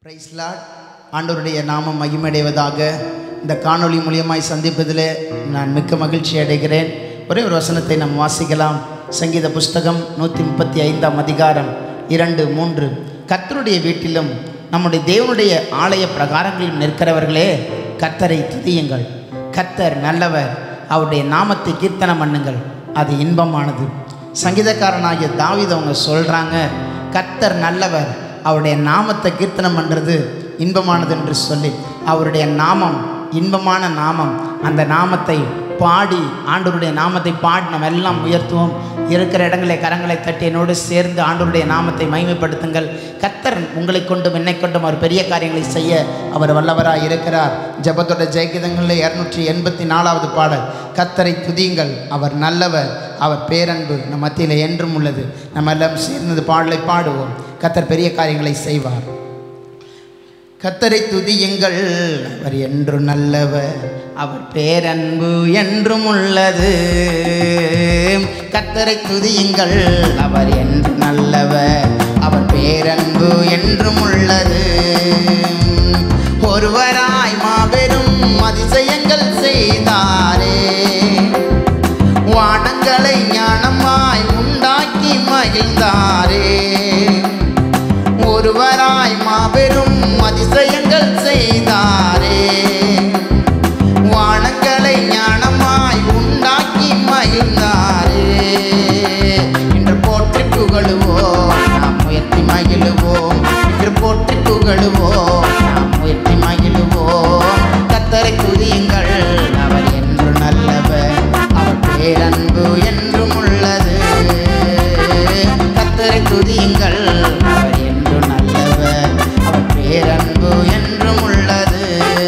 Price Lord ஆண்டவருடைய நாமம் மகிமடைவதாக இந்த காணொளி மூலியமாய் சந்திப்பதிலே நான் மிக்க மகிழ்ச்சி அடைகிறேன் ஒரே ஒரு வசனத்தை நாம் வாசிக்கலாம் சங்கீத புஸ்தகம் நூற்றி முப்பத்தி ஐந்தாம் அதிகாரம் இரண்டு மூன்று கர்த்தருடைய வீட்டிலும் நம்முடைய தேவனுடைய ஆலய பிரகாரங்களில் நிற்கிறவர்களே கர்த்தரை துதியுங்கள் கர்த்தர் நல்லவர் அவருடைய நாமத்தை கீர்த்தனம் பண்ணுங்கள் அது இன்பமானது சங்கீதக்காரனாகிய தாவீது அவங்க சொல்கிறாங்க கர்த்தர் நல்லவர் அவருடைய நாமத்தை கீர்த்தனம் பண்ணுறது இன்பமானது என்று சொல்லி அவருடைய நாமம் இன்பமான நாமம் அந்த நாமத்தை பாடி ஆண்டவருடைய நாமத்தை பாடி நம்ம எல்லாம் உயர்த்துவோம் இருக்கிற இடங்களை கரங்களை தட்டி என்னோடு சேர்ந்து ஆண்டவருடைய நாமத்தை மகிமைப்படுத்துங்கள் கத்தர் உங்களை கொண்டும் என்னை கொண்டும் அவர் பெரிய காரியங்களை செய்ய அவர் வல்லவராக இருக்கிறார் ஜபத்தோட ஜெயகிதங்களில் இரநூற்றி எண்பத்தி நாலாவது பாடல் கத்தரை துதியுங்கள் அவர் நல்லவர் அவர் பேரன்பு நம் மத்தியில் என்றும் உள்ளது நம்ம எல்லாம் சேர்ந்தது பாடலை பாடுவோம் கத்தர் பெரிய காரியங்களை செய்வார் கத்தரை துதியுங்கள் அவர் என்று நல்லவர் அவர் பேரன்பு என்றும் உள்ளது கத்தரை துதியுங்கள் அவர் என்று நல்லவர் அவர் பேரன்பு என்றும் உள்ளது ஒருவராய் மாபெரும் அதிசயங்கள் செய்தாரே வானங்களை ஞானமாய் உண்டாக்கி மகிழ்ந்தாரே ஒருவராய் மாபெரும் அதிசயங்கள் செய்தாரே வானங்களை ஞானமாய் உண்டாக்கி மகிழ்ந்தாரே இன்று போற்றி புகழுவோம் நாம் உயர்த்தி மகிழுவோம் இன்று போற்றி புகழுவோம் நாம் உயர்த்தி மகிழுவோம் கத்தரை துதியுங்கள் அவர் என்று நல்லவர் அவர் பேரன்பு என்றும் உள்ளது கத்தரை துதியுங்கள் அவர் என்று நல்லவர் அவர் பேரன்பு என்றும் உள்ளது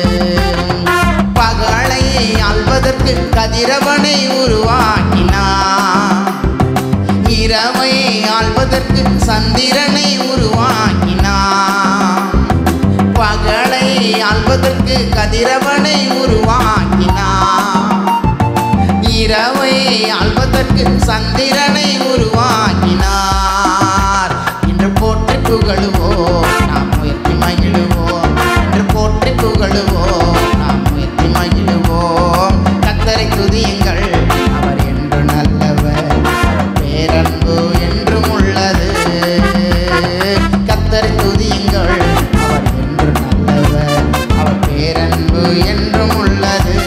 பகலை ஆள்வதற்கு கதிரவனை உருவாக்கினார் இரவை ஆள்வதற்கு சந்திரனை உருவாக்கினார் பகலை ஆள்வதற்கு கதிரவனை உருவாக்கினார் இரவை ஆள்வதற்கு சந்திரனை உருவாக்கினார் இன்று போற்றி புகழுவோம் நாம் உயர்த்தி மகிழுவோம் இன்று போற்றி புகழுவோம் நாம் உயர்த்தி மகிழுவோம் கத்தரை துதியுங்கள் அவர் என்று நல்லவர் அவர் பேரன்பு என்றும் உள்ளது கத்தரை துதியுங்கள் அவர் என்று நல்லவர் அவர் பேரன்பு என்றும் உள்ளது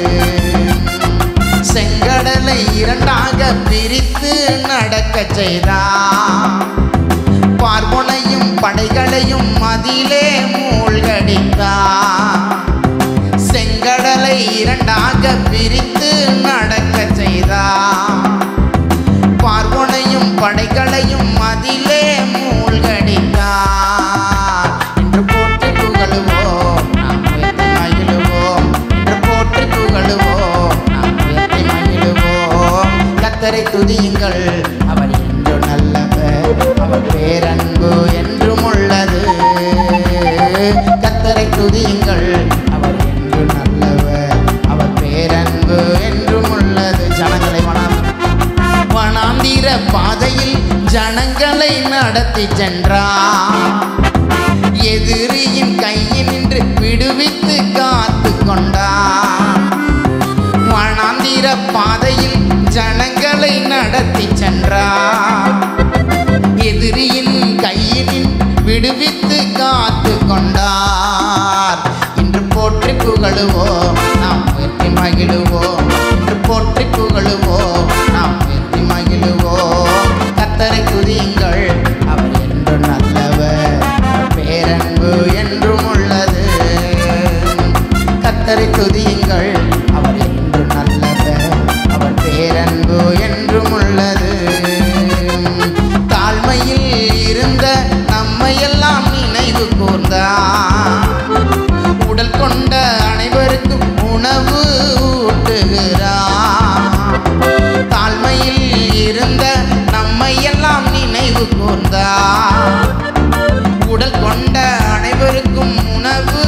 செங்கடலை இரண்டாக பிரித்து நடக்க செய்தார் பார்வனையும் படைகளையும் அதிலே மூழ்கடித்தார் செங்கடலை இரண்டாக பிரித்து நடக்க செய்தார் பார்வனையும் படைகளையும் அதிலே மூழ்கடித்தார் என்று போற்றி புகழுவோம் நாம் உயர்த்தி மகிழுவோம் என்று போற்றி புகழுவோம் நாம் உயர்த்தி மகிழுவோம் கத்தரை துதியுங்கள் அவர் என்று நல்லவர் அவர் பேரன்பு என்றும் உள்ளது கத்தரை துதியுங்கள் அவர் என்று நல்லவர் அவர் பேரன்பு என்றும் உள்ளது ஜனங்களை வணம் வனாந்திர பாதையில் ஜனங்களை நடத்தி சென்றார் எதிரியின் கையில் நின்று விடுவித்து காத்து கொண்டார் வனாந்திர பாதையில் ஜனங்களை நடத்தி சென்றார் எதிரியின் கையில் விடுவித்து காத்து கொண்டார் இன்று போற்றி புகழுவோம் நாம் உயர்த்தி மகிழுவோம் இன்று போற்றி புகழுவோம் நாம் உயர்த்தி மகிழுவோம் கத்தரை துதியுங்கள் அவர் என்று நல்லவர் அவர் பேரன்பு என்றும் உள்ளது கத்தரை துதியுங்கள் அவர் என்று நல்லவர் அவர் பேரன்பு என்றும் உள்ளது தாழ்மையில் இருந்த நம்மையெல்லாம் நினைவு கூர்ந்தார் உடல் கொண்ட அனைவருக்கும் உணவு ஊட்டுகிறார் தாழ்மையில் இருந்த நம்மையெல்லாம் நினைவு கூர்ந்தார் உடல் கொண்ட அனைவருக்கும் உணவு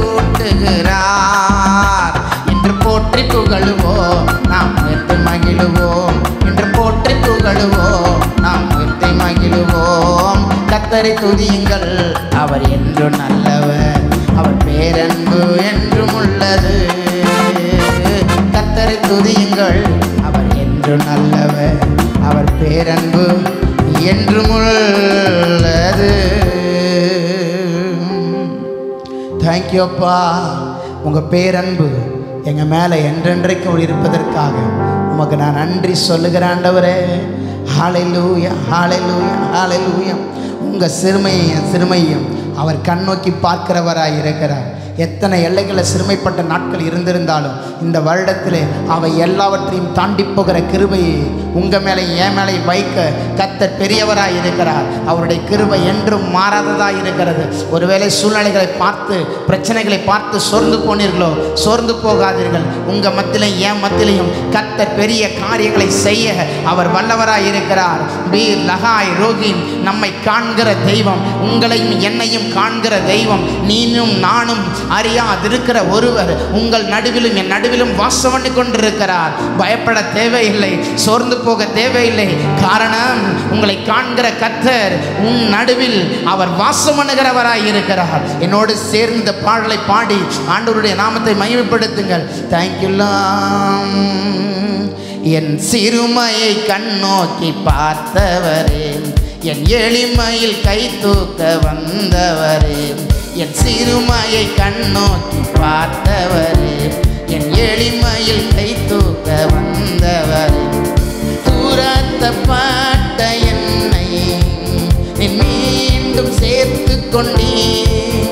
ஊட்டுகிறார் என்று போற்றி புகழுவோம் நாம் உயர்த்தி மகிழுவோம் என்று போற்றி புகழுவோம் நாம் உயர்த்தி மகிழுவோம் கத்தரை துதியுங்கள் அவர் அவர் என்றும் நல்லவர் அவர் பேரன்பு என்றும் உள்ளது கத்தரை துதியுங்கள் அவர் என்றும் நல்லவர் அவர் பேரன்பு என்றும் உள்ளது தேங்க்யூ அப்பா உங்கள் பேரன்பு எங்கள் மேலே என்றென்றைக்கும் இருப்பதற்காக உமக்கு நான் நன்றி சொல்லுகிறேன் ஆண்டவரே ஹாலைலூயா ஹாலைலூயா ஹாலைலூயா உங்கள் சிறுமையும் சிறுமையும் அவர் கண்ணோக்கி பார்க்கிறவராய் இருக்கிறார் எத்தனை எல்லைகளில் சிறுமைப்பட்ட நாட்கள் இருந்திருந்தாலும் இந்த வருடத்திலே அவை எல்லாவற்றையும் தாண்டி போகிற கிருபையை உங்கள் மேலே என் மேலே வைக்க கத்தர் பெரியவராய் இருக்கிறார் அவருடைய கிருபை என்றும் மாறாததாக இருக்கிறது ஒருவேளை சூழ்நிலைகளை பார்த்து பிரச்சனைகளை பார்த்து சோர்ந்து போனீர்களோ சோர்ந்து போகாதீர்கள் உங்கள் மத்தியிலும் என் மத்தியிலையும் கத்தர் பெரிய காரியங்களை செய்ய அவர் வல்லவராய் இருக்கிறார் பீர் லகாய் ரோகின் நம்மை காண்கிற தெய்வம் உங்களையும் என்னையும் காண்கிற தெய்வம் நீனும் நானும் அறியாதிருக்கிற ஒருவர் உங்கள் நடுவிலும் என் நடுவிலும் வாசம் பண்ணி கொண்டிருக்கிறார் பயப்பட தேவையில்லை சோர்ந்து போக தேவையில்லை காரணம் உங்களை காண்கிற கத்தர் உன் நடுவில் அவர் வாசம் பண்ணுகிறவராய் இருக்கிறார் என்னோடு சேர்ந்து இந்த பாடலை பாடி ஆண்டவருடைய நாமத்தை மகிமைப்படுத்துங்கள் தேங்க்யூலாம் என் சிறுமையை கண்ணோக்கி பார்த்தவரே என் எளிமையில் கை தூக்க வந்தவரே என் சிறுமையை கண்ணோக்கி பார்த்தவரே என் எளிமையில் கை தூக்க வந்தவரே துரத்தப்பட்ட என்னை நீ மீண்டும் சேர்த்து கொண்டீர்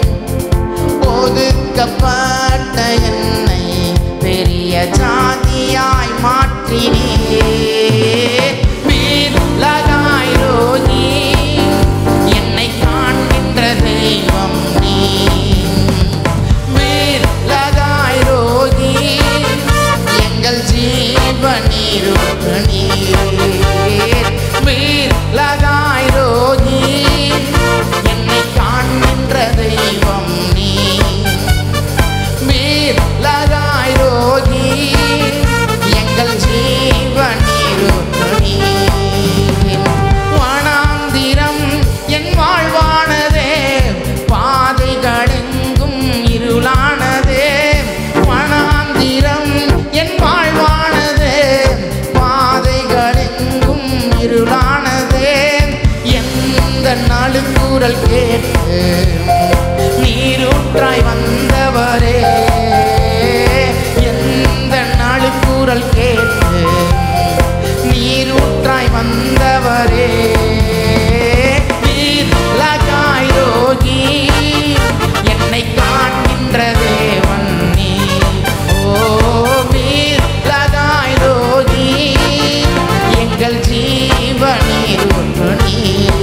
ஒதுக்கப்பட்ட என்னை பெரிய ஜாதியாய் மாற்றினீர் வீரலகாய் ரோகி என்னை காண்கின்ற தெய்வம் நீ வீரலகாய் ரோகி எங்கள் ஜீவனீருக்கு நீர் வீரலகாய் ரோகி என்னை காண்கின்ற தெய்வம் நீ வீர் லகாய் ரோகி எங்கள் ஜீவனீருக்கு நீர் வனாந்திரம் என் வாழ்வானதே பாதைகளெங்கும் இருளானதே வனாந்திரம் என் வாழ்வானதே பாதைகளெங்கும் இருளானதே எந்த நலுக்குரல் கேட்டு நீரூற்றாய் வந்தவரே எந்த நலுக்குரல் கேட்டு நீரூற்றாய் வந்தவரே லகாய் ரோகி என்னை காண்கின்ற தேவன் நீ ஓ வீர் லகாய் ரோகி எங்கள் ஜீவனீர் ஒன்று நீ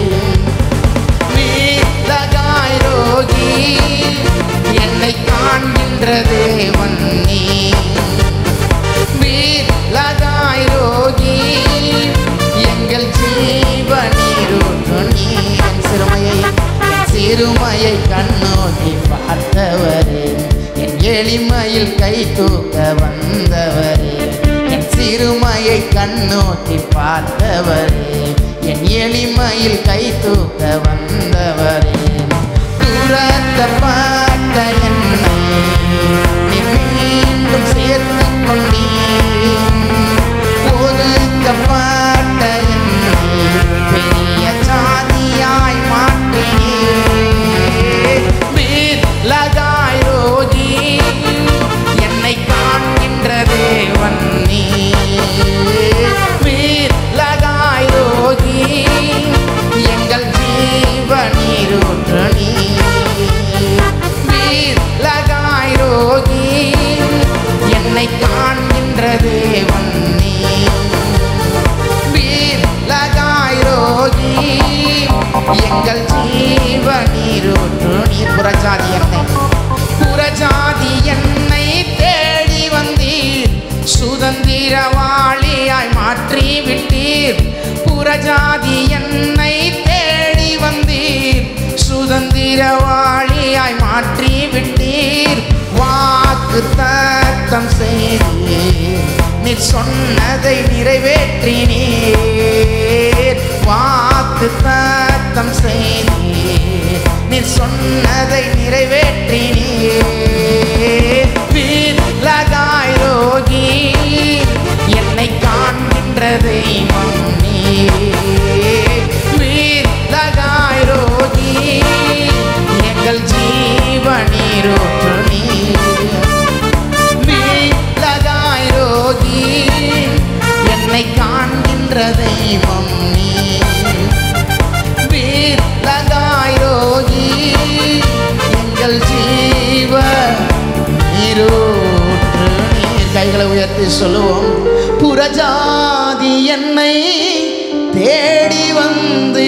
வீரலகாய் ரோகி என்னை காண்கின்ற தேவன் நீ வீரலகாய் ரோகி எங்கள் ஜீவனீரோடு நீ என் சிறுமையை என் சிறுமையை கண்ணோக்கி பார்த்தவரே என் எளிமையில் கை தூக்க வந்தவரே என் சிறுமையை கண்ணோக்கி பார்த்தவரே என் எளிமையில் கை தூக்க வந்தவரே துரத்தப்பட்ட என்னை நீ மீண்டும் சேர்த்து கொண்டீர் ஒதுக்கப்பட்ட என்னை பெரிய ஜாதியாய் மாற்றினீர் வீர் லகாய் ரோகி என்னை காண்கின்ற தேவன் நீ வீர் லகாய் ரோகி எங்கள் ஜீவனீரோற்று நீ வீர் லகாய் ரோகி என்னை காண்கின்ற தேவன் நீ வீர் லகாய் ரோகி எங்கள் ஜீவனீரோற்று நீர் புறஜாதி என்னை புறஜாதி என்னை தேடி வந்தீர் சுதந்திரவாளியாய் மாற்றி விட்டீர் புறஜாதி என்னை தேடி வந்தீர் சுதந்திரவாளியாய் மாற்றி விட்டீர் வாக்கு தத்தம் செய்தீர் நீர் சொன்னதை நிறைவேற்றினீர் வாக்கு தத்தம் செய்தீர் நீ நீர் சொன்னதை நிறைவேற்றினியே வீரகாய் ரோகி என்னை காண்கின்ற தெய்வம் நீயே வீரகாய் ரோகி எங்கள் ஜீவனீரோற்று நீர் வீலகாய் ரோகி என்னை காண்கின்ற தெய்வம் நீ வீலகாய் ரோகி எங்கள் ஜீவ நீரூற்று நீர் கைகளை உயர்த்தி சொல்லுவோம் புறஜாதி என்னை தேடி வந்து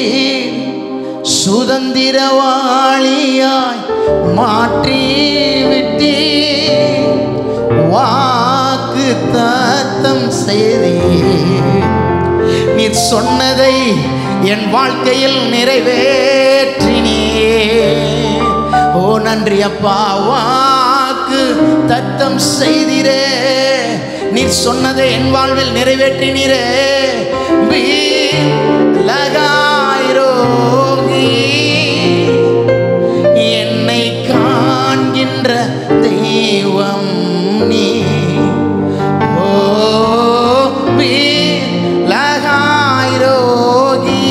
சுதந்திரவாளியாய் மாற்றி விட்டீ வாக்கு தத்தம் செய்தே நீர் சொன்னதை என் வாழ்க்கையில் நிறைவேற்றினியே ஓ நன்றி அப்பா வாக்கு தத்தம் செய்திரே நீர் சொன்னதை என் வாழ்வில் நிறைவேற்றினீரே லகாயிரோகி என்னை காண்கின்ற தெய்வம் நீ ஓ லகாயிரோகி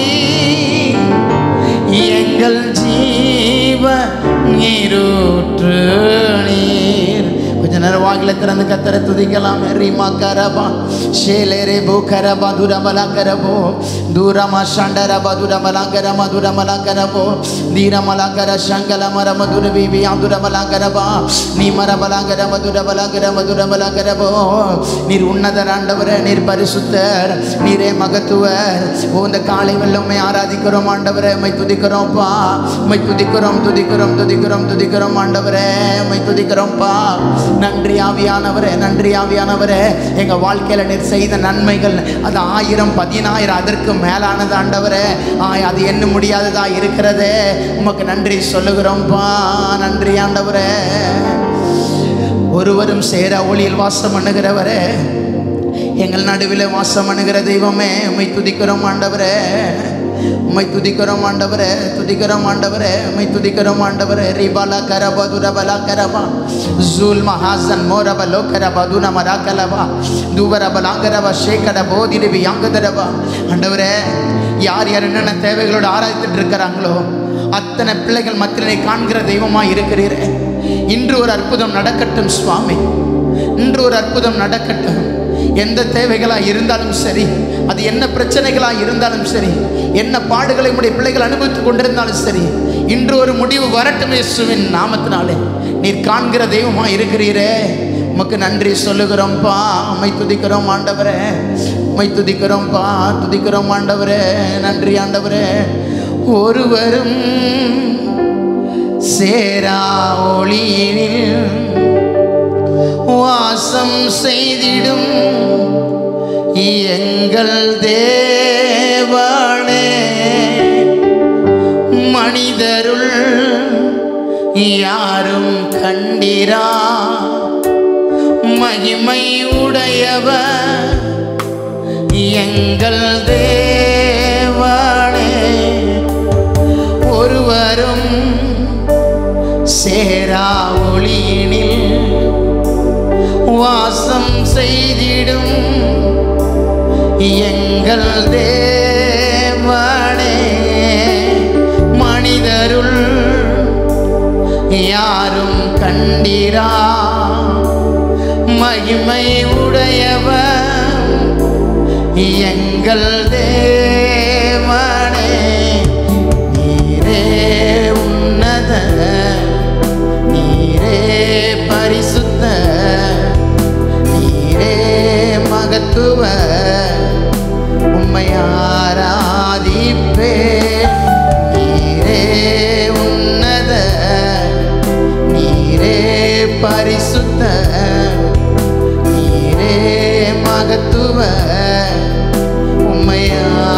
எங்கள் ஜீவ நீரூற்று நீர் கொஞ்ச நேரம் வாக்கில திறந்து கத்தரை துதிக்கலாம் ரீமா கரபா ஷேலேரே போ கரபா துரமலா கரபோ தூரமா ஷண்டரபா துரமலா கரமா துரமலா கரபோ தீரமலா கர சங்கல மர மதுர பிபி அதுரமலா கரபா நீ மரபலா கர மதுரபலா கர மதுரமலா கரபோ நீர் உன்னதர் ஆண்டவரே நீர் பரிசுத்தர் நீரே மகத்துவர் ஓ இந்த காலை வெள்ளமை ஆராதிக்கிறோம் ஆண்டவரே உம்மை துதிக்கிறோம்ப்பா உம்மை துதிக்கிறோம் துதிக்கிறோம் துதிக்கிறோம் துதிக்கிறோம் ஆண்டவரே உம்மை துதிக்கிறோம்ப்பா நன்றி ஆவியானவரே நன்றி ஆவியானவரே எங்க வாழ்க்கையில நீர் செய்த நன்மைகள் அது ஆயிரம் பதினாயிரம் அதற்கு மேலானது ஆண்டவரே ஆய் அது எண்ண முடியாததா இருக்கிறதே உமக்கு நன்றி சொல்லுகிறோம்ப்பா நன்றி ஆண்டவரே ஒருவரும் சேர ஒளியில் வாசம் பண்ணுகிறவரே எங்கள் நடுவில் வாசம் பண்ணுகிற தெய்வமே உம்மை துதிக்கிறோம் ஆண்டவரே உம்மை துதிக்கிறோம் ஆண்டவரே துதிக்கிறோம் ஆண்டவரே உம்மை துதிக்கிறோம் ஆண்டவரே ரிபாலா கரபா துரபலா கரபா ஜூல் மஹாசன் மோரப லோக்கரபா துனமரா கலபா தூவரபலா கரபா ஷேக்கட போதிரிவி யாங்கதரபா ஆண்டவரே யார் யார் என்னென்ன தேவைகளோடு ஆராய்த்துட்டு இருக்கிறாங்களோ அத்தனை பிள்ளைகள் மத்தியிலே காண்கிற தெய்வமாக இருக்கிறீரே இன்று ஒரு அற்புதம் நடக்கட்டும் சுவாமி இன்று ஒரு அற்புதம் நடக்கட்டும் எந்த தேவைகளாக இருந்தாலும் சரி அது என்ன பிரச்சனைகளாக இருந்தாலும் சரி என்ன பாடுகளை உடைய பிள்ளைகள் அனுபவித்துக் கொண்டிருந்தாலும் சரி இன்று ஒரு முடிவு வரட்டும் இயேசுவின் நாமத்தினாலே நீர் காண்கிற தெய்வமா இருக்கிறீரே உமக்கு நன்றி சொல்லுகிறோம்ப்பா உம்மை துதிக்கிறோம் ஆண்டவரே உம்மை துதிக்கிறோம்ப்பா துதிக்கிறோம் ஆண்டவரே நன்றி ஆண்டவரே ஒருவரும் சேரா ஒளியினில் வாசம் செய்திடும் எங்கள் தேவனே மனிதருள் யாரும் கண்டிரா மகிமை உடையவர் எங்கள் தேவனே ஒருவரும் சேரா ஒளியினில் வாசம் செய்திடும் எங்கள் தேவனே மனிதருள் யாரும் கண்டிரா மகிமை உடையவர் எங்கள் தேவனே நீரே உன்னத நீரே பரிசுத்த நீரே மகத்துவ உம்மை ஆராதிப்பே நீரே உன்னத நீரே பரிசுத்த நீரே மகத்துவ உம்மை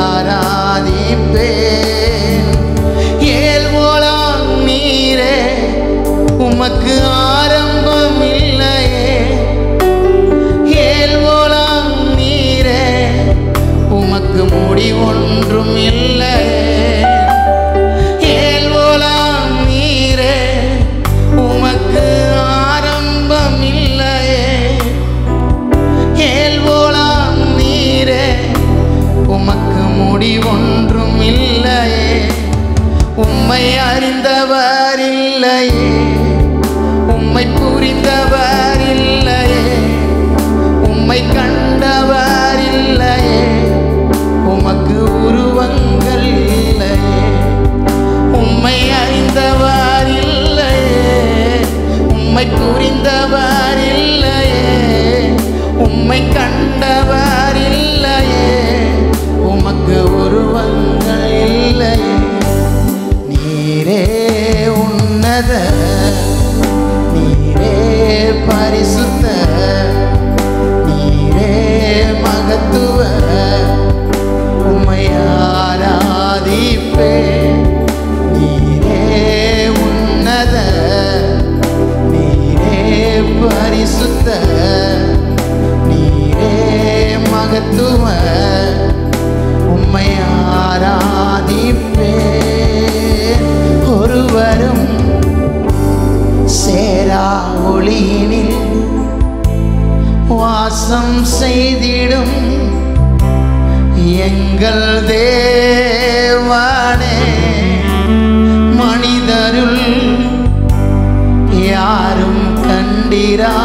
ஆராதிப்பேன் ஏழ்வோலாம் நீரே உமக்கு ஆரம்பம் இல்லையே ஏழ்வோலாம் நீரே உமக்கு முடிவொன்றும் இல்லையே ஏழ்வோலாம் கண்டவர் இல்லையே உம்மை புரிந்தவர் இல்லையே உம்மை கண்டவர் இல்லையே உமக்கு உருவங்கள் இல்லையே உம்மை அறிந்தவர் இல்லையே உம்மை புரிந்தவர் இல்லையே உம்மை கண்டவர் இல்லையே உமக்கு உருவங்கள் இல்லையே நீரே உன்னத நீரே பரிசுத்த நீரே மகத்துவ உம்மை ஆராதிப்பே நீரே உன்னத நீரே பரிசுத்த நீரே மகத்துவ உம்மை ஆராதிப்பே ஒருவரும் சேரா ஒளியினில் வாசம் செய்திடும் எங்கள் தேவனே மனிதருள் யாரும் கண்டிரா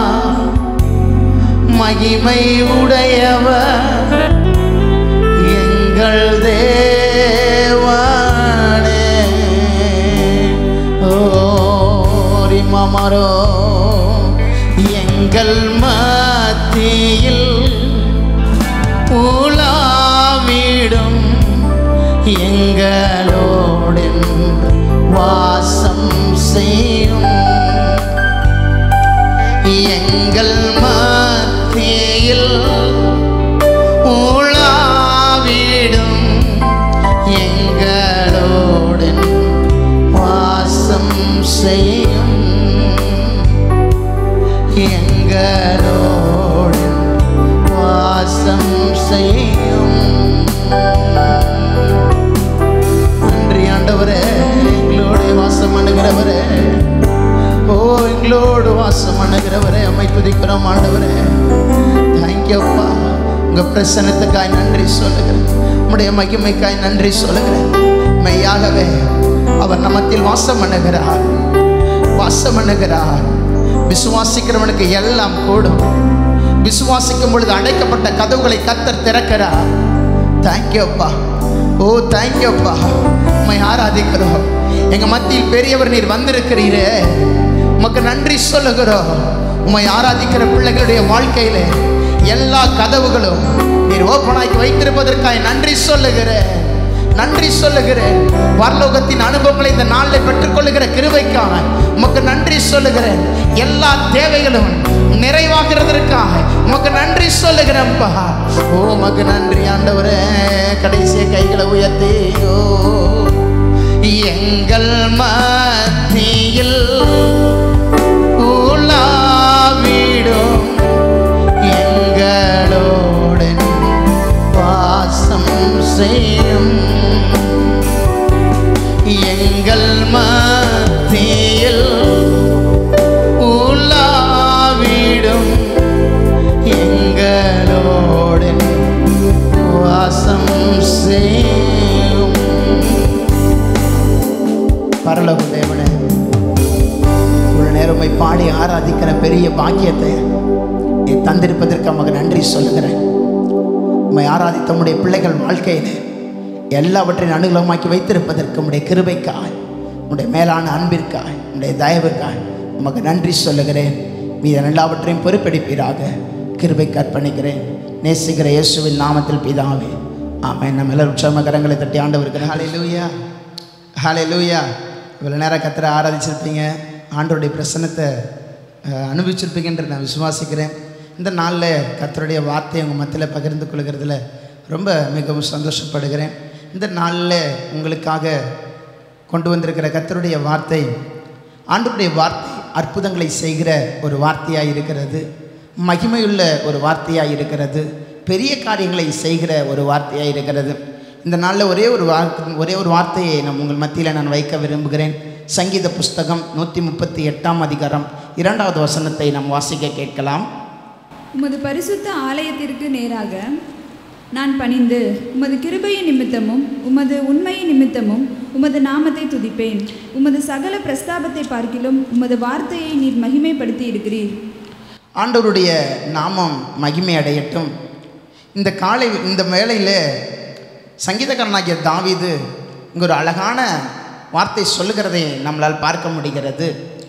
மகிமை உடையவர் எங்கள் தேவனே ஓ ரிமமரோ எங்கள் மத்தியில் உலாவிடும் எங்களோடன் வாசம் செய்யும் எங்கள் மத்தியில் உலாவிடும் எங்களோடன் வாசம் செய்யும் எங்களோடன் வாசம் செய்யும் நன்றி ஆண்டவரே எங்களோட வாசம் பண்ணுகிறவரே ஓ எங்களோடு வாசம் பண்ணுகிறவரே அம்மை துதிக்கிறோம் ஆண்டவரே தேங்க்யூப்பா உங்க பிரசனத்துக்காய் நன்றி சொல்லுகிறேன் உம்முடைய மகிமைக்காய் நன்றி சொல்லுகிறேன் மெய்யாகவே அவர் நம்மத்தில் வாசம் பண்ணுகிறார் வாசம் பண்ணுகிறார் விசுவாசிக்கிறவனுக்கு எல்லாம் கூடும் விசுவாசிக்கும் பொழுது அடைக்கப்பட்ட கதவுகளை கத்தர் திறக்கிறார் தேங்க்யூப்பா ஓ தேங்க்யூப்பா உம்மை ஆராதிக்கிறோம் எங்க மத்தியில் பெரியவர் நீர் வந்திருக்கிறீரே உமக்கு நன்றி சொல்லுகிறோம் உம்மை ஆராதிக்கிற பிள்ளைகளுடைய வாழ்க்கையில எல்லா கதவுகளும் நீர் ஓப்பனாக்கி வைத்திருப்பதற்காக நன்றி சொல்லுகிறேன் நன்றி சொல்லுகிறேன் பரலோகத்தின் அனுபவங்களை இந்த நாளில் பெற்றுக்கொள்ளுகிற கிருபைக்காக உமக்கு நன்றி சொல்லுகிறேன் எல்லா தேவைகளும் நிறைவாகிறதற்காக உமக்கு நன்றி சொல்லுகிறேன்ப்பா ஓ உமக்கு நன்றி ஆண்டவரே கடைசிய கைகளை உயர்த்தி ஓ எங்கள் மத்தியில் உலாவிடும் எங்களோடன் வாசம் செய்யும் எங்கள் மத்தியில் உலாவிடும் எங்களோடன் வாசம் செய்யும் பரலோக தேவனே இவ்வளவு நேரமை பாடி ஆராதிக்கிற பெரிய பாக்கியத்தை நீ தந்திருப்பதற்கு நமக்கு நன்றி சொல்லுகிறேன் உம்மை ஆராதித்த உம்முடைய பிள்ளைகள் வாழ்க்கையிலே எல்லாவற்றையும் அனுகூலமாக்கி வைத்திருப்பதற்கு உம்முடைய கிருபைக்காய் உம்முடைய மேலான அன்பிற்காய் உம்முடைய தயவுக்காய் உமக்கு நன்றி சொல்லுகிறேன் மீத எல்லாவற்றையும் பொறுப்பெடுப்பீராக கிருபை கற்பணிக்கிறேன் நேசிக்கிற இயேசுவின் நாமத்தில் பிதாவே ஆமென் நம்ம எல்லாரும் உற்சாகமாக கரங்களை தட்டி ஆண்டவருக்கு ஹalleluya ஹalleluya இவ்வளோ நேரம் கத்திர ஆராதிச்சிருப்பீங்க ஆண்டவருடைய பிரசன்னத்தை அஹ், அனுபவிச்சிருப்பீங்கன்ற நான் விசுவாசிக்கிறேன் இந்த நாளில் கர்த்தருடைய வார்த்தையை உங்கள் மத்தியில் பகிர்ந்து கொள்கிறதுல ரொம்ப மிகவும் சந்தோஷப்படுகிறேன் இந்த நாளில் உங்களுக்காக கொண்டு வந்திருக்கிற கர்த்தருடைய வார்த்தை ஆண்டவருடைய வார்த்தை அற்புதங்களை செய்கிற ஒரு வார்த்தையாக இருக்கிறது மகிமையுள்ள ஒரு வார்த்தையாக இருக்கிறது பெரிய காரியங்களை செய்கிற ஒரு வார்த்தையாக இருக்கிறது இந்த நாளில் ஒரே ஒரு வார்த்தை ஒரே ஒரு வார்த்தையை நான் உங்கள் மத்தியில் நான் வைக்க விரும்புகிறேன் சங்கீத புஸ்தகம் நூற்றி முப்பத்தி எட்டாம் அதிகாரம் இரண்டாவது வசனத்தை நாம் வாசிக்க கேட்கலாம் உமது பரிசுத்த ஆலயத்திற்கு நேராக நான் பணிந்து உமது கிருபையின் நிமித்தமும் உமது உண்மையின் நிமித்தமும் உமது நாமத்தை துதிப்பேன் உமது சகல பிரஸ்தாபத்தை பார்க்கிலும் உமது வார்த்தையை நீர் மகிமைப்படுத்தி இருக்கிறீர் ஆண்டவருடைய நாமம் மகிமை அடையட்டும் இந்த காலை இந்த வேளையில் சங்கீதக்காரனாகிய தாவீது இங்கே ஒரு அழகான வார்த்தை சொல்லுகிறதை நம்மளால் பார்க்க முடிகிறது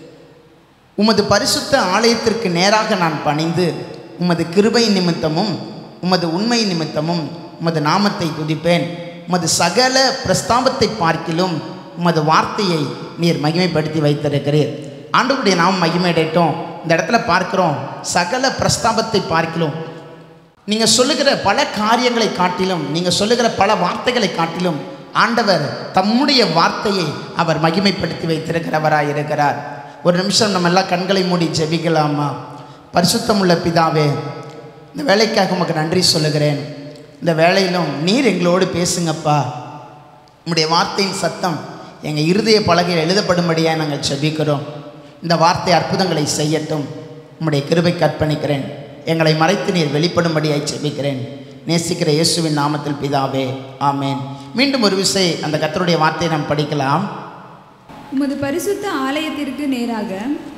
உமது பரிசுத்த ஆலயத்திற்கு நேராக நான் பணிந்து உமது கிருபை நிமித்தமும் உமது உண்மை நிமித்தமும் உமது நாமத்தை துதிப்பேன் உமது சகல பிரஸ்தாபத்தை பார்க்கிலும் உமது வார்த்தையை நீர் மகிமைப்படுத்தி வைத்திருக்கிறீர் ஆண்டவருடைய நாம் மகிமையடையட்டும் இந்த இடத்துல பார்க்கிறோம் சகல பிரஸ்தாபத்தை பார்க்கிலும் நீங்கள் சொல்லுகிற பல காரியங்களை காட்டிலும் நீங்கள் சொல்லுகிற பல வார்த்தைகளை காட்டிலும் ஆண்டவர் தம்முடைய வார்த்தையை அவர் மகிமைப்படுத்தி வைத்திருக்கிறவராய் இருக்கிறார் ஒரு நிமிஷம் நம்ம எல்லாம் கண்களை மூடி ஜெபிக்கலாமா பரிசுத்தமுள்ள பிதாவே இந்த வேலைக்காக உமக்கு நன்றி சொல்லுகிறேன் இந்த வேலையிலும் நீர் எங்களோடு பேசுங்கப்பா உம்முடைய வார்த்தையின் சத்தம் எங்கள் இருதய பலகையில் எழுதப்படும்படியாக நாங்கள் செபிக்கிறோம் இந்த வார்த்தை அற்புதங்களை செய்யட்டும் உம்முடைய கிருபைக்கு அர்ப்பணிக்கிறேன் எங்களை மறைத்து நீர் வெளிப்படும்படியாய் செபிக்கிறேன் நேசிக்கிற இயேசுவின் நாமத்தில் பிதாவே ஆமேன் மீண்டும் ஒரு விசை அந்த கர்த்தருடைய வார்த்தையை நாம் படிக்கலாம் உமது பரிசுத்த ஆலயத்திற்கு நேராக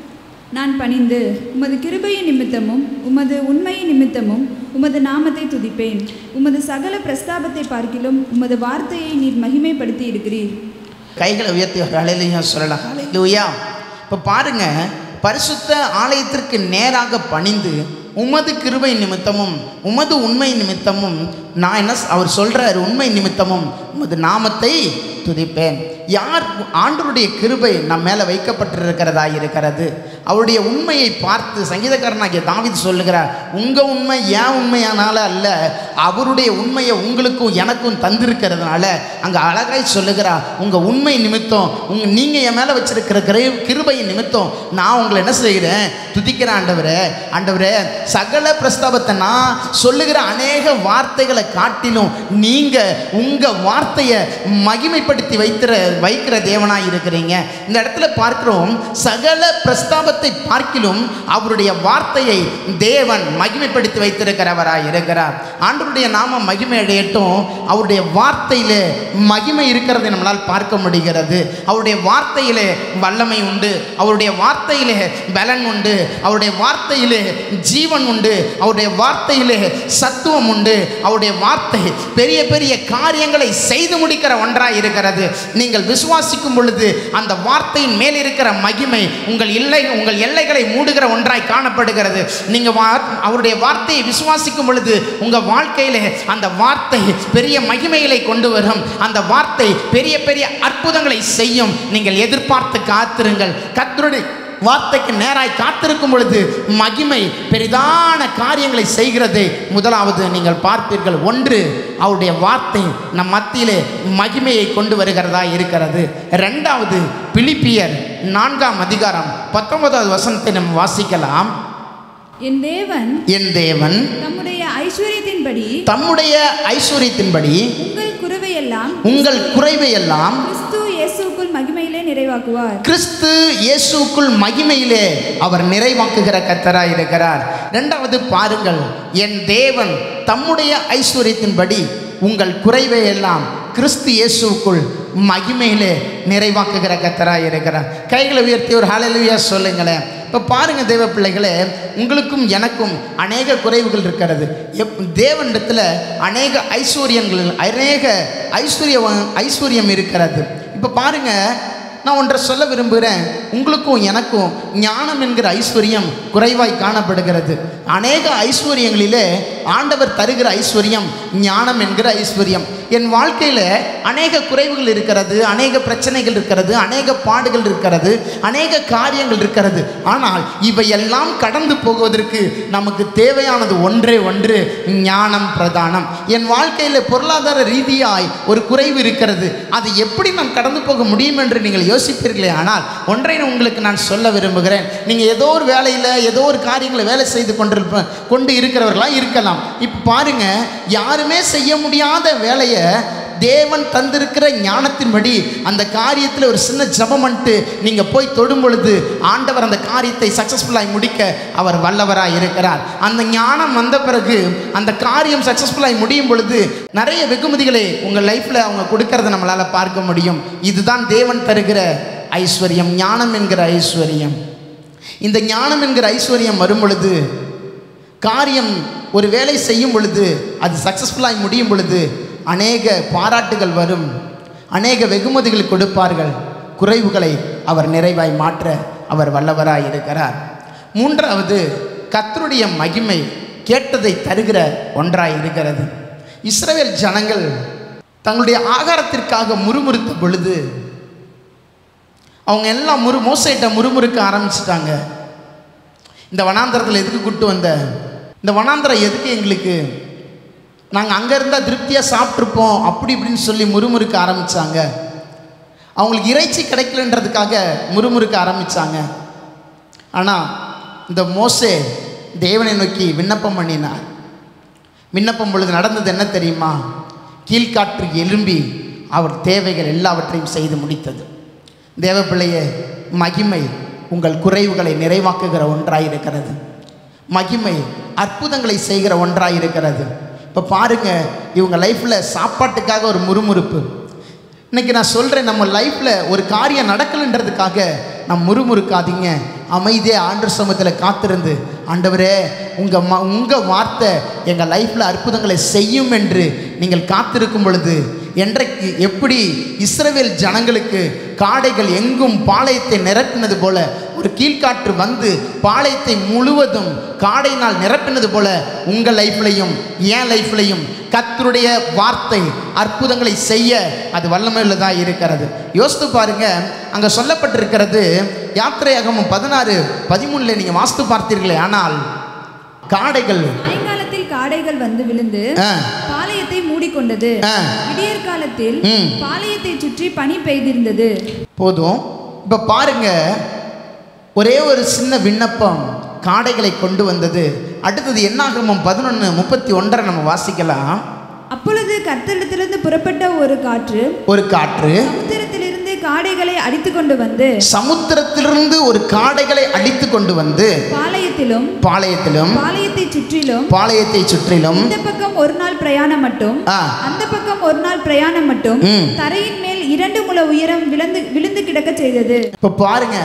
நான் பணிந்து உமது கிருபையின் நிமித்தமும் உமது உண்மையின் நிமித்தமும் உமது நாமத்தை துதிப்பேன் உமது சகல பிரஸ்தாபத்தை பார்க்கிலும் உமது வார்த்தையை நீர் மகிமைப்படுத்தி இருக்கிறீர் கைகளை உயர்த்தி ஒரு அலையிலையா சொல்லலாம் அலையிலுயா இப்போ பாருங்க பரிசுத்த ஆலயத்திற்கு நேராக பணிந்து உமது கிருபை நிமித்தமும் உமது உண்மை நிமித்தமும் நான் என்ன ஸ்- அவர் சொல்றாரு உண்மை நிமித்தமும் உமது நாமத்தை துதிப்பேன் யார் ஆண்டவருடைய கிருபை நம் மேலே வைக்கப்பட்டிருக்கிறதா இருக்கிறது அவருடைய உண்மையை பார்த்து சங்கீதக்காரனாகிய தாவீது சொல்லுகிறார் உங்கள் உண்மை ஏன் உண்மையானால அல்ல அவருடைய உண்மையை உங்களுக்கும் எனக்கும் தந்திருக்கிறதுனால அங்கே அழகாய் சொல்லுகிறார் உங்கள் உண்மை நிமித்தம் உங்க நீங்கள் என் மேலே வச்சிருக்கிற கிரு கிருபையின் நிமித்தம் நான் உங்களை என்ன செய்கிறேன் துதிக்கிறேன் ஆண்டவரே ஆண்டவரே சகல பிரஸ்தாபத்தை நான் சொல்லுகிற அநேக வார்த்தைகளை காட்டிலும் நீங்கள் உங்கள் வார்த்தையை மகிமைப்படுத்தி வைத்திர வைக்கிற தேவனாய் இருக்கிறீங்க இந்த இடத்துல பார்க்கிறோம் சகல பிரஸ்தாபத்தை பார்க்கிலும் அவருடைய வார்த்தையை தேவன் மகிமைப்படுத்தி வைத்திருக்கிறவராய் இருக்கிறார் ஆண்டவருடைய நாம மகிமை அடையட்டும் அவருடைய வார்த்தையிலே மகிமை இருக்கிறதை நம்மளால் பார்க்க முடிகிறது அவருடைய வார்த்தையிலே வல்லமை உண்டு அவருடைய வார்த்தையிலே பலன் உண்டு அவருடைய வார்த்தையிலே ஜீவன் உண்டு அவருடைய வார்த்தையிலே சத்துவம் உண்டு அவருடைய வார்த்தை பெரிய பெரிய காரியங்களை செய்து முடிக்கிற ஒன்றாய் இருக்கிறது நீங்கள் விசுவாசிக்கும் பொழுது அந்த வார்த்தையின் மேல் இருக்கிற மகிமை உங்கள் எல்லை உங்கள் எல்லைகளை மூடுகிற ஒன்றாய் காணப்படுகிறது நீங்கள் வா- அவருடைய வார்த்தையை விசுவாசிக்கும் பொழுது உங்கள் வாழ்க்கையிலே அந்த வார்த்தை பெரிய மகிமைகளை கொண்டு வரும் அந்த வார்த்தை பெரிய பெரிய அற்புதங்களை செய்யும் நீங்கள் எதிர்பார்த்து காத்திருங்கள் கர்த்தருடைய வார்த்தைக்கு நேராய் காத்திருக்கும் பொழுது மகிமை பெரிதான காரியங்களை செய்கிறது முதலாவது நீங்கள் பார்ப்பீர்கள் ஒன்று அவருடைய வார்த்தை நம் மத்தியிலே மகிமையை கொண்டு வருகிறதா இருக்கிறது ரெண்டாவது பிலிப்பியர் நான்காம் அதிகாரம் பத்தொன்பதாவது வசனத்தை நம்ம வாசிக்கலாம் என் தேவன் என் தேவன் தம்முடைய ஐஸ்வர்யத்தின்படி தம்முடைய ஐஸ்வர்யத்தின்படி உங்கள் குருவையெல்லாம் உங்கள் குறைவையெல்லாம் கிறிஸ்து இயேசுக்குள் மகிமையிலே நிறைவாக்குவார் கிறிஸ்து இயேசுக்குள் மகிமையிலே அவர் நிறைவாக்குகிற கத்தராய் இருக்கிறார் ரெண்டாவது பாருங்கள் என் தேவன் தம்முடைய ஐஸ்வர்யத்தின்படி உங்கள் குறைவை எல்லாம் கிறிஸ்து இயேசுக்குள் மகிமையிலே நிறைவாக்குகிற கத்தராய் இருக்கிறார் கைகளை உயர்த்தி ஒரு ஹalleluya சொல்லுங்களேன் இப்போ பாருங்க தேவ பிள்ளைகளே உங்களுக்கும் எனக்கும் அநேக குறைவுகள் இருக்கிறது எப் தேவனிடத்தில் அநேக ஐஸ்வர்யங்கள் அநேக ஐஸ்வர்ய ஐஸ்வர்யம் இருக்கிறது இப்போ பாருங்க நான் ஒன்றை சொல்ல விரும்புகிறேன் உங்களுக்கும் எனக்கும் ஞானம் என்கிற ஐஸ்வர்யம் குறைவாய் காணப்படுகிறது அநேக ஐஸ்வர்யங்களிலே ஆண்டவர் தருகிற ஐஸ்வர்யம் ஞானம் என்கிற ஐஸ்வர்யம் என் வாழ்க்கையில் அநேக குறைவுகள் இருக்கிறது அநேக பிரச்சனைகள் இருக்கிறது அநேக பாடுகள் இருக்கிறது அநேக காரியங்கள் இருக்கிறது ஆனால் இவையெல்லாம் கடந்து போகுவதற்கு நமக்கு தேவையானது ஒன்றே ஒன்று ஞானம் பிரதானம் என் வாழ்க்கையில் பொருளாதார ரீதியாய் ஒரு குறைவு இருக்கிறது அது எப்படி நான் கடந்து போக முடியும் என்று நீங்கள் யோசிப்பீர்களே ஆனால் ஒன்றை உங்களுக்கு நான் சொல்ல விரும்புகிறேன் நீங்கள் ஏதோ ஒரு வேலையில் ஏதோ ஒரு காரியங்களை வேலை செய்து கொண்டிருப்ப கொண்டு இருக்கிறவர்களாக இருக்கலாம் இப்போ பாருங்க யாருமே செய்ய முடியாத வேலையை தேவன் தந்திருக்கிற ஞானத்தின்படி அந்த காரியத்தில் ஒரு சின்ன ஜெபம் பண்ணிட்டு நீங்கள் போய் தொடும் பொழுது ஆண்டவர் அந்த காரியத்தை சக்ஸஸ்ஃபுல்லாய் முடிக்க அவர் வல்லவராய் இருக்கிறார் அந்த ஞானம் வந்த பிறகு அந்த காரியம் சக்ஸஸ்ஃபுல்லாய் முடியும் பொழுது நிறைய வெகுமதிகளை உங்கள் லைஃப்பில் அவங்க கொடுக்கறத நம்மளால் பார்க்க முடியும் இதுதான் தேவன் தருகிற ஐஸ்வர்யம் ஞானம் என்கிற ஐஸ்வர்யம் இந்த ஞானம் என்கிற ஐஸ்வர்யம் வரும் பொழுது காரியம் ஒரு வேலை செய்யும் பொழுது அது சக்ஸஸ்ஃபுல்லாய் முடியும் பொழுது அநேக பாராட்டுகள் வரும் அநேக வெகுமதிகள் கொடுப்பார்கள் குறைவுகளை அவர் நிறைவாய் மாற்ற அவர் வல்லவராய் இருக்கிறார் மூன்றாவது கர்த்தருடைய மகிமை கேட்டதை தருகிற ஒன்றாய் இருக்கிறது இஸ்ரவேல் ஜனங்கள் தங்களுடைய ஆகாரத்திற்காக முறுமுறுத்த பொழுது அவங்க எல்லாம் முறு மோசைட்ட முறுமுறுக்க ஆரம்பிச்சிட்டாங்க இந்த வனாந்தரத்தில் எதுக்கு கூட்டு வந்த இந்த வனாந்தரம் எதுக்கு எங்களுக்கு நாங்கள் அங்கே இருந்தால் திருப்தியாக சாப்பிட்ருப்போம் அப்படி இப்படின்னு சொல்லி முறுமுறுக்க ஆரம்பித்தாங்க அவங்களுக்கு இறைச்சி கிடைக்கலன்றதுக்காக முறுமுறுக்க ஆரம்பித்தாங்க ஆனால் இந்த மோசே தேவனை நோக்கி விண்ணப்பம் பண்ணினார் விண்ணப்பம் பொழுது நடந்தது என்ன தெரியுமா கீழ்காற்று எழும்பி அவர் தேவைகள் எல்லாவற்றையும் செய்து முடித்தது தேவப்பிள்ளையே மகிமை உங்கள் குறைவுகளை நிறைவாக்குகிற ஒன்றாய் இருக்கிறது மகிமை அற்புதங்களை செய்கிற ஒன்றாய் இருக்கிறது இப்போ பாருங்க இவங்க லைஃப்பில் சாப்பாட்டுக்காக ஒரு முறுமுறுப்பு இன்னைக்கு நான் சொல்கிறேன் நம்ம லைஃப்பில் ஒரு காரியம் நடக்கலைன்றதுக்காக நான் முறுமுறுக்காதீங்க அமைதியாக ஆண்டு சமூகத்தில் காத்திருந்து ஆண்டவரே உங்கள் ம உங்கள் வார்த்தை எங்கள் லைஃப்பில் அற்புதங்களை செய்யும் என்று நீங்கள் காத்திருக்கும் பொழுது என்றைக்கு எப்படி இஸ்ரவேல் ஜனங்களுக்கு காடைகள் எங்கும் பாளையத்தை நிரப்பினது போல ஒரு கீழ்காற்று வந்து பாளையத்தை முழுவதும் காடையினால் நிரப்பினது போல உங்கள் லைஃப்லையும் என் லைஃப்லையும் கத்தருடைய வார்த்தை அற்புதங்களை செய்ய அது வல்லமையுள்ளதாக இருக்கிறது யோசித்து பாருங்க அங்கே சொல்லப்பட்டிருக்கிறது யாத்திரையாகமும் பதினாறு பதிமூணுல நீங்கள் வாஸ்து பார்த்தீர்களே ஆனால் காடைகள் சாயங்காலத்தில் காடைகள் வந்து விழுந்து ஆ, பாளையத்தை மூடிக்கொண்டது ஆ. விடியற் காலத்தில் ம். பாளையத்தை சுற்றி பனி பெய்திருந்தது போதும் இப்போ பாருங்க ஒரே ஒரு சின்ன விண்ணப்பம் காடைகளை கொண்டு வந்தது அடுத்தது என்னாகமும் பதினொன்று முப்பத்தி ஒன்றரை நம்ம வாசிக்கலாம் அப்பொழுது கர்த்தரிடத்திலிருந்து புறப்பட்ட ஒரு காற்று ஒரு காற்று சமுத்திரத்திலிருந்து காடைகளை அடித்து கொண்டு வந்து சமுத்திரத்திலிருந்து ஒரு காடைகளை அடித்து கொண்டு வந்து பாளையத்திலும் பாளையத்திலும் பாளையத்தை சுற்றிலும் பாளையத்தை சுற்றிலும் இந்த பக்கம் ஒரு நாள் பிரயாணம் மட்டும் ஆ, அந்த பக்கம் ஒரு நாள் பிரயாணம் மட்டும் ம். தரையின் மேல் இரண்டு முழ உயரம் விழுந்து விழுந்து கிடக்க செய்தது இப்போ பாருங்க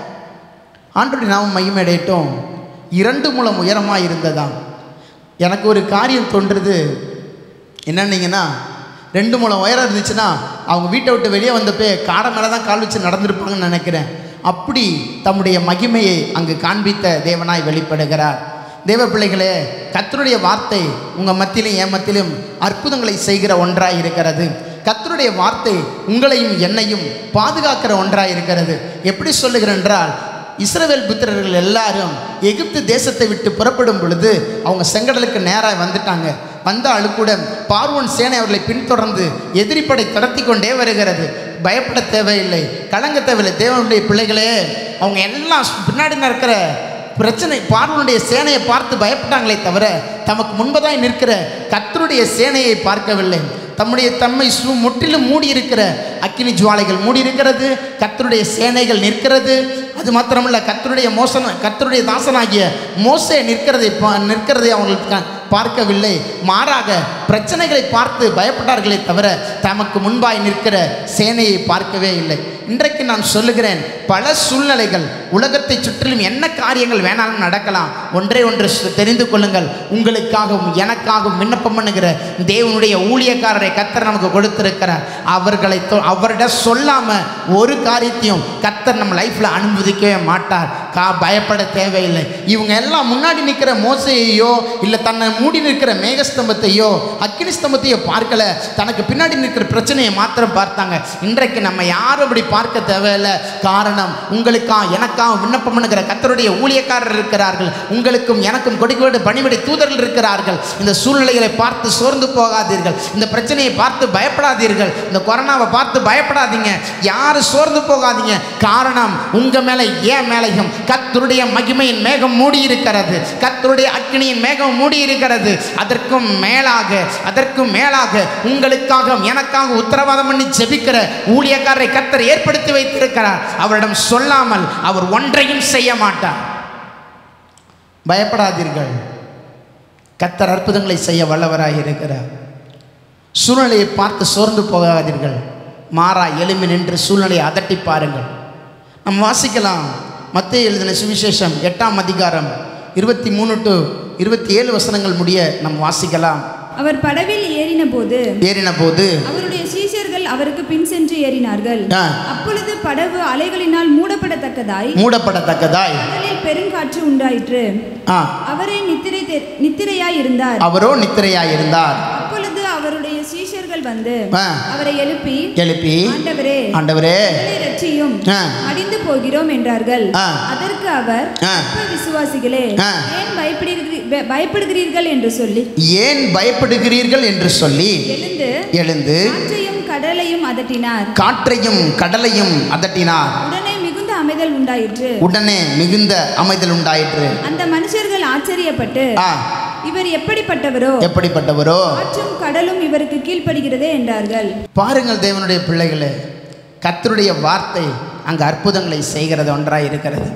ஆண்டுடைய நாம மையமடையட்டும் இரண்டு மூலம் உயரமாக இருந்ததாம் எனக்கு ஒரு காரியம் தோன்றுறது என்னன்னீங்கன்னா ரெண்டு மூலம் உயரம் இருந்துச்சுன்னா அவங்க வீட்டை விட்டு வெளியே வந்தப்பே காடை மேலே தான் கால் வச்சு நடந்திருப்பாங்கன்னு நினைக்கிறேன் அப்படி தம்முடைய மகிமையை அங்கு காண்பித்த தேவனாய் வெளிப்படுகிறார் தேவ பிள்ளைகளே கர்த்தருடைய வார்த்தை உங்கள் மத்தியிலும் என் மத்தியிலும் அற்புதங்களை செய்கிற ஒன்றாய் இருக்கிறது கர்த்தருடைய வார்த்தை உங்களையும் என்னையும் பாதுகாக்கிற ஒன்றாய் இருக்கிறது எப்படி சொல்லுகிறேன் என்றால் இஸ்ரவேல் புத்திரர்கள் எல்லாரும் எகிப்து தேசத்தை விட்டு புறப்படும் பொழுது அவங்க செங்கடலுக்கு நேராக வந்துட்டாங்க வந்தாலும் கூட பார்வோன் சேனை அவர்களை பின்தொடர்ந்து எதிரிப்படை கடத்தி கொண்டே வருகிறது பயப்பட தேவையில்லை கலங்க தேவையில்லை தேவனுடைய பிள்ளைகளே அவங்க எல்லாம் பின்னாடி இருக்கிற பிரச்சனை பார்வனுடைய சேனையை பார்த்து பயப்பட்டாங்களே தவிர தமக்கு முன்பதாய் நிற்கிற கர்த்தருடைய சேனையை பார்க்கவில்லை தம்முடைய தம்மை சு முற்றிலும் மூடி இருக்கிற அக்கினி ஜுவாலைகள் மூடி இருக்கிறது கர்த்தருடைய சேனைகள் நிற்கிறது அது மாத்திரமல்ல கர்த்தருடைய மோசன கர்த்தருடைய தாசனாகிய மோசே நிற்கிறதை பா- நிற்கிறதை அவங்களுக்கு க- பார்க்கவில்லை மாறாக பிரச்சனைகளை பார்த்து பயப்பட்டார்களே தவிர தமக்கு முன்பாய் நிற்கிற சேனையை பார்க்கவே இல்லை இன்றைக்கு நான் சொல்லுகிறேன் பல சூழ்நிலைகள் உலகத்தை சுற்றிலும் என்ன காரியங்கள் வேணாலும் நடக்கலாம் ஒன்றே ஒன்று சு- தெரிந்து கொள்ளுங்கள் உங்களுக்காகவும் எனக்காகவும் விண்ணப்பம் பண்ணுகிற தேவனுடைய ஊழியக்காரரை கத்தர் நமக்கு கொடுத்திருக்கிறார் அவர்களை தொ- அவரிடம் சொல்லாம ஒரு காரியத்தையும் கத்தர் நம்ம லைஃப்ல அனுமதிக்கவே மாட்டார் கா பயப்பட தேவையில்லை இவங்க எல்லாம் முன்னாடி நிற்கிற மோசையையோ இல்லை தன்னை மூடி நிற்கிற மேகஸ்தம்பத்தையோ அக்கினி ஸ்தம்பத்தையோ பார்க்கல தனக்கு பின்னாடி நிற்கிற பிரச்சனையை மாத்திரம் பார்த்தாங்க இன்றைக்கு நம்ம யாரும் அப்படி பார்க்க தேவையில்லை காரணம் உங்களுக்கா எனக்கா விண்ணப்பம் பண்ணுகிற கத்தருடைய ஊழியக்காரர் இருக்கிறார்கள் உங்களுக்கும் எனக்கும் கொடுக்கவேடு பணிவிடை தூதர்கள் இருக்கிறார்கள் இந்த சூழ்நிலைகளை பார்த்து சோர்ந்து போகாதீர்கள் இந்த பிரச்சனையை பார்த்து பயப்படாதீர்கள் இந்த கொரோனாவை பார்த்து பயப்படாதீங்க யாரும் சோர்ந்து போகாதீங்க காரணம் உங்க மேலே ஏன் மேலையும் கத்தருடைய மகிமையின் மேகம் மூடி இருக்கிறது கத்தருடைய அக்கினியின் மேகம் மூடி இருக்கிறது அதற்கும் மேலாக அதற்கும் மேலாக உங்களுக்காக எனக்காக உத்தரவாதம் பண்ணி ஜெபிக்கிற ஊழியக்காரரை கத்தர் ஏற்படுத்தி வைத்திருக்கிறார் அவரிடம் சொல்லாமல் அவர் ஒன்றையும் செய்ய மாட்டார் பயப்படாதீர்கள் கத்தர் அற்புதங்களை செய்ய வல்லவராக இருக்கிறார் சூழ்நிலையை பார்த்து சோர்ந்து போகாதீர்கள் மாறா எலும்பி நின்று சூழ்நிலையை அதட்டி பாருங்கள் நம்ம வாசிக்கலாம் மத்திய எழுதின சுவிசேஷம் எட்டாம் அதிகாரம் இருபத்தி மூணு டு இருபத்தி ஏழு வசனங்கள் முடிய நம்ம வாசிக்கலாம் அவர் படவில் ஏறின போது ஏறின போது அவருடைய சீஷர்கள் அவருக்கு பின் சென்று ஏறினார்கள் ஆ, அப்பொழுது படகு அலைகளினால் மூடப்படத்தக்கதாய் மூடப்படத்தக்கதாய் கடலில் பெருங்காற்று உண்டாயிற்று ஆ, அவரே நித்திரை தெ- நித்திரையாய் இருந்தார் அவரோ நித்திரையாயிருந்தார் அப்பொழுது அவருடைய சீஷர்கள் வந்து ஆ, அவரை எழுப்பி எழுப்பி ஆண்டவரே ஆண்டவரே எங்களை ரட்சியும் ஆ, அடிந்து போகிறோம் என்றார்கள் ஆ. அதற்கு அவர் ஆ. "அற்ப விசுவாசிகளே ஆ. ஏன் பயப்படுகிறீ- ப- பயப்படுகிறீர்கள் என்று சொல்லி ஏன் பயப்படுகிறீர்கள் என்று சொல்லி எழுந்து எழுந்து காற்றையும் கடலையும் அதட்டினார் காற்றையும் கடலையும் அதட்டினார் உடனே மிகுந்த அமைதல் உண்டாயிற்று உடனே மிகுந்த அமைதல் உண்டாயிற்று அந்த மனுஷர்கள் ஆச்சரியப்பட்டு ஆ, இவர் எப்படிப்பட்டவரோ எப்படிப்பட்டவரோ காற்றும் கடலும் இவருக்கு கீழ்ப்படுகிறதே என்றார்கள் பாருங்கள் தேவனுடைய பிள்ளைகளே கர்த்தருடைய வார்த்தை அங்கு அற்புதங்களை செய்கிறது ஒன்றாய் இருக்கிறது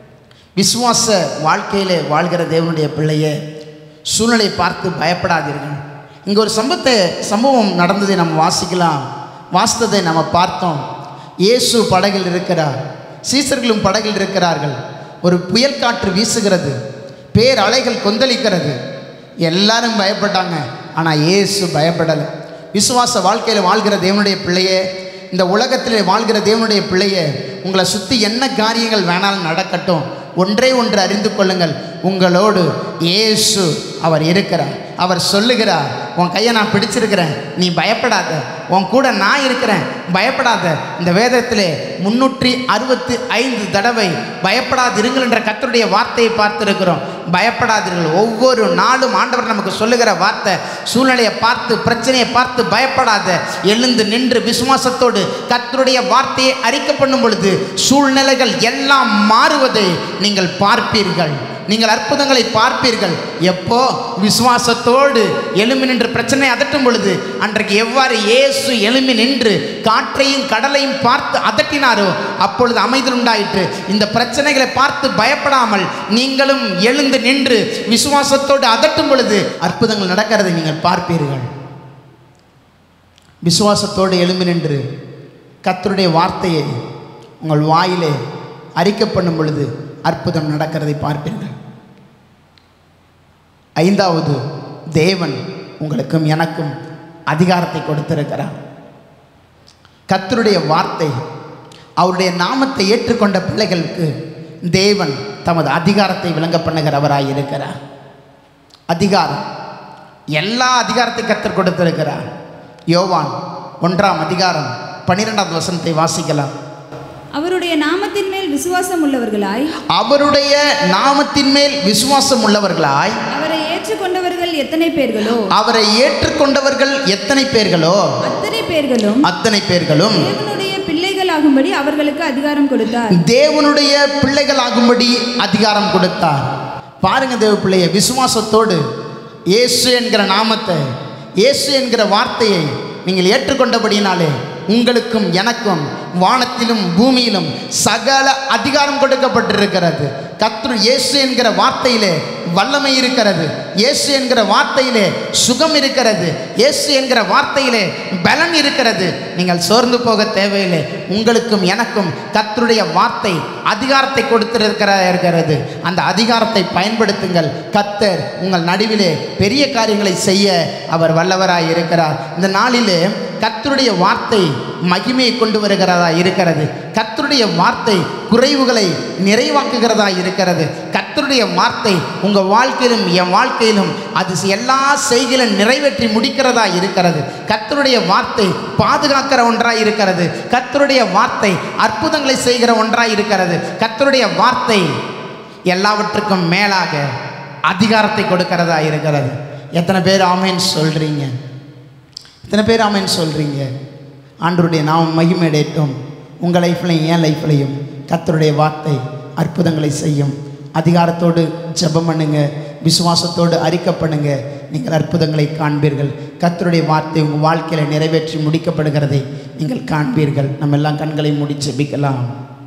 விசுவாச வாழ்க்கையிலே வாழ்கிற தேவனுடைய பிள்ளையே சூழ்நிலை பார்த்து பயப்படாதீர்கள் இங்கே ஒரு சம்பவத்தை சம்பவம் நடந்ததை நம்ம வாசிக்கலாம் வாசித்ததை நம்ம பார்த்தோம் இயேசு படகில் இருக்கிறார் சீசர்களும் படகில் இருக்கிறார்கள் ஒரு புயல் காற்று வீசுகிறது பேர் அலைகள் கொந்தளிக்கிறது எல்லாரும் பயப்பட்டாங்க ஆனால் இயேசு பயப்படலை விசுவாச வாழ்க்கையில் வாழ்கிற தேவனுடைய பிள்ளையே இந்த உலகத்திலே வாழ்கிற தேவனுடைய பிள்ளையே உங்களை சுற்றி என்ன காரியங்கள் வேணாலும் நடக்கட்டும் ஒன்றே ஒன்று அறிந்து கொள்ளுங்கள் உங்களோடு இயேசு அவர் இருக்கிறார் அவர் சொல்லுகிறார் உன் கையை நான் பிடிச்சிருக்கிறேன் நீ பயப்படாத உன் கூட நான் இருக்கிறேன் பயப்படாத இந்த வேதத்திலே முன்னூற்றி அறுபத்தி ஐந்து தடவை பயப்படாதிருங்கள் என்ற கர்த்தருடைய வார்த்தையை பார்த்திருக்கிறோம் பயப்படாதீர்கள் ஒவ்வொரு நாளும் ஆண்டவர் நமக்கு சொல்லுகிற வார்த்தை சூழ்நிலையை பார்த்து பிரச்சனையை பார்த்து பயப்படாத எழுந்து நின்று விசுவாசத்தோடு கர்த்தருடைய வார்த்தையை அறிக்கை பண்ணும் பொழுது சூழ்நிலைகள் எல்லாம் மாறுவதை நீங்கள் பார்ப்பீர்கள் நீங்கள் அற்புதங்களை பார்ப்பீர்கள் எப்போ விசுவாசத்தோடு எழும்பி நின்று பிரச்சனை அதட்டும் பொழுது அன்றைக்கு எவ்வாறு இயேசு எழும்பி நின்று காற்றையும் கடலையும் பார்த்து அதட்டினாரோ அப்பொழுது அமைதல் உண்டாயிற்று இந்த பிரச்சனைகளை பார்த்து பயப்படாமல் நீங்களும் எழுந்து நின்று விசுவாசத்தோடு அதட்டும் பொழுது அற்புதங்கள் நடக்கிறதை நீங்கள் பார்ப்பீர்கள் விசுவாசத்தோடு எழும்பி நின்று கர்த்தருடைய வார்த்தையை உங்கள் வாயிலே அறிக்கை பண்ணும் பொழுது அற்புதம் நடக்கிறதை பார்ப்பீர்கள் ஐந்தாவது தேவன் உங்களுக்கும் எனக்கும் அதிகாரத்தை கொடுத்திருக்கிறார் கர்த்தருடைய வார்த்தை அவருடைய நாமத்தை ஏற்றுக்கொண்ட பிள்ளைகளுக்கு தேவன் தமது அதிகாரத்தை விளங்க பண்ணுகிறவராய் இருக்கிறார் அதிகாரம் எல்லா அதிகாரத்தையும் கத்தர் கொடுத்திருக்கிறார் யோவான் ஒன்றாம் அதிகாரம் பன்னிரெண்டாவது வசனத்தை வாசிக்கலாம் அவருடைய நாமத்தின் மேல் விசுவாசம் உள்ளவர்களாய் அவருடைய நாமத்தின் மேல் விசுவாசம் உள்ளவர்களாய் அவரை ஏற்றுக்கொண்டவர்கள் எத்தனை பேர்களோ அவரை ஏற்றுக்கொண்டவர்கள் எத்தனை பேர்களோ அத்தனை பேர்களும் அத்தனை பேர்களும் தேவனுடைய பிள்ளைகளாகும்படி அவர்களுக்கு அதிகாரம் கொடுத்தார் தேவனுடைய பிள்ளைகளாகும்படி அதிகாரம் கொடுத்தார் பாருங்க தேவ பிள்ளைய விசுவாசத்தோடு இயேசு என்கிற நாமத்தை இயேசு என்கிற வார்த்தையை நீங்கள் ஏற்றுக்கொண்டபடினாலே உங்களுக்கும் எனக்கும் வானத்திலும் பூமியிலும் சகல அதிகாரம் கொடுக்கப்பட்டிருக்கிறது கத்ரு இயேசு என்கிற வார்த்தையிலே வல்லமை இருக்கிறது இயேசு என்கிற வார்த்தையிலே சுகம் இருக்கிறது இயேசு என்கிற வார்த்தையிலே பலன் இருக்கிறது நீங்கள் சோர்ந்து போக தேவையில்லை உங்களுக்கும் எனக்கும் கர்த்தருடைய வார்த்தை அதிகாரத்தை கொடுத்திருக்கிற இருக்கிறது அந்த அதிகாரத்தை பயன்படுத்துங்கள் கத்தர் உங்கள் நடுவிலே பெரிய காரியங்களை செய்ய அவர் வல்லவராய் இருக்கிறார் இந்த நாளிலே கர்த்தருடைய வார்த்தை மகிமையை கொண்டு வருகிறதா இருக்கிறது கர்த்தருடைய வார்த்தை குறைவுகளை நிறைவாக்குகிறதா இருக்கிறது கர்த்தருடைய வார்த்தை உங்கள் வாழ்க்கையிலும் என் வாழ்க்கையிலும் அது எல்லா செய்கையிலும் நிறைவேற்றி முடிக்கிறதா இருக்கிறது கர்த்தருடைய வார்த்தை பாதுகாக்கிற ஒன்றாய் இருக்கிறது கர்த்தருடைய வார்த்தை அற்புதங்களை செய்கிற ஒன்றாய் இருக்கிறது கர்த்தருடைய வார்த்தை எல்லாவற்றுக்கும் மேலாக அதிகாரத்தை கொடுக்கிறதா இருக்கிறது எத்தனை பேர் ஆமேன்னு சொல்கிறீங்க எத்தனை பேர் ஆமேன்னு சொல்கிறீங்க ஆண்டருடைய நாம் மகிமையடையட்டும் உங்கள் லைஃப்லையும் என் லைஃப்லையும் கர்த்தருடைய வார்த்தை அற்புதங்களை செய்யும் அதிகாரத்தோடு ஜெபம் பண்ணுங்க விசுவாசத்தோடு அறிக்கை பண்ணுங்க நீங்கள் அற்புதங்களை காண்பீர்கள் கர்த்தருடைய வார்த்தை உங்கள் வாழ்க்கையில் நிறைவேற்றி முடிக்கப்படுகிறதை நீங்கள் காண்பீர்கள் நம்ம எல்லாம் கண்களை மூடி ஜெபிக்கலாம்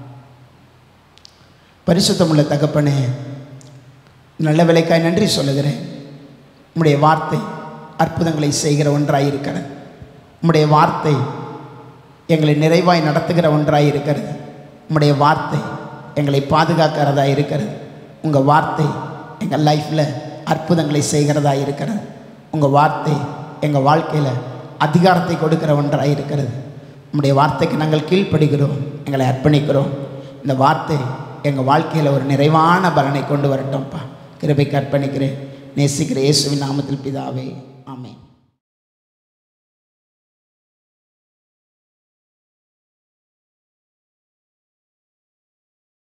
பரிசுத்தமுள்ள தகப்பனே நல்ல விலைக்காய் நன்றி சொல்லுகிறேன் உம்முடைய வார்த்தை அற்புதங்களை செய்கிற ஒன்றாய் இருக்கிறது உம்முடைய வார்த்தை எங்களை நிறைவாய் நடத்துகிற ஒன்றாய் இருக்கிறது உம்முடைய வார்த்தை எங்களை பாதுகாக்கிறதா இருக்கிறது உங்கள் வார்த்தை எங்கள் லைஃப்பில் அற்புதங்களை செய்கிறதா இருக்கிறது உங்கள் வார்த்தை எங்கள் வாழ்க்கையில் அதிகாரத்தை கொடுக்கிற ஒன்றாய் இருக்கிறது உம்முடைய வார்த்தைக்கு நாங்கள் கீழ்ப்படுகிறோம் எங்களை அர்ப்பணிக்கிறோம் இந்த வார்த்தை எங்கள் வாழ்க்கையில் ஒரு நிறைவான பலனை கொண்டு வரட்டும்ப்பா கிருபைக்கு அர்ப்பணிக்கிறேன் நேசிக்கிற இயேசுவின் நாமத்தில் பிதாவே ஆமென்